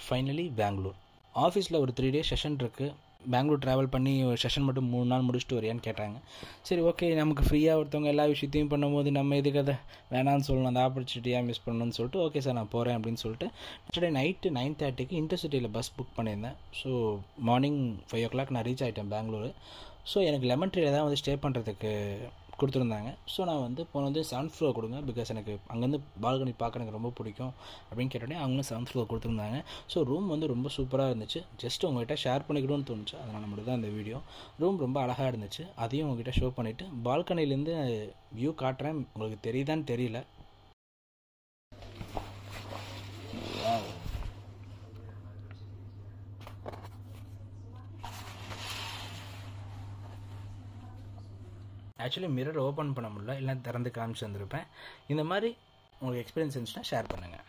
finally Bangalore ஆஃபீஸில் ஒரு three days session இருக்குது பெங்களூர் ட்ராவல் பண்ணி ஒரு செஷன் மட்டும் மூணு நாள் முடிச்சுட்டு வரியான்னு கேட்டாங்க சரி ஓகே நமக்கு ஃப்ரீயாக ஒருத்தவங்க எல்லா விஷயத்தையும் பண்ணும்போது நம்ம இதுக்கு அதை வேணான்னு சொல்லணும் அந்த ஆப்பர்ச்சுனிட்டியாக மிஸ் பண்ணணும்னு சொல்லிட்டு ஓகே சார் நான் போகிறேன் அப்படின்னு சொல்லிட்டு நெக்ஸ்ட் டே நைட்டு நைன் தேர்ட்டிக்கு இன்டர்சிட்டியில் பஸ் புக் பண்ணியிருந்தேன் so morning five o'clock நான் ரீச் ஆகிட்டேன் பெங்களூரு ஸோ எனக்கு லெமன் ட்ரீல தான் வந்து ஸ்டே பண்ணுறதுக்கு கொடுத்துருந்தாங்க ஸோ நான் வந்து போன வந்து செவன்த் ஃப்ளோர் கொடுங்க பிகாஸ் எனக்கு அங்கேருந்து பால்கனி பார்க்க எனக்கு ரொம்ப பிடிக்கும் அப்படின்னு கேட்டோடனே அவங்களும் செவன்த் ஃப்ளோர் கொடுத்துருந்தாங்க ஸோ ரூம் வந்து ரொம்ப சூப்பராக இருந்துச்சு ஜஸ்ட் உங்கள்கிட்ட ஷேர் பண்ணிக்கணும்னு தோணுச்சு அதனால் மட்டும் தான் இந்த வீடியோ ரூம் ரொம்ப அழகாக இருந்துச்சு அதையும் உங்ககிட்ட ஷோ பண்ணிவிட்டு பால்கனிலேருந்து வியூ காட்டுறேன் உங்களுக்கு தெரியுதான்னு தெரியல ஆக்சுவலி மிரர் ஓப்பன் பண்ண முடியல இல்லை திறந்து காமிச்சு வந்திருப்பேன் இந்த மாதிரி உங்களுக்கு எக்ஸ்பீரியன்ஸ் இருந்துச்சுன்னா ஷேர் பண்ணுங்கள்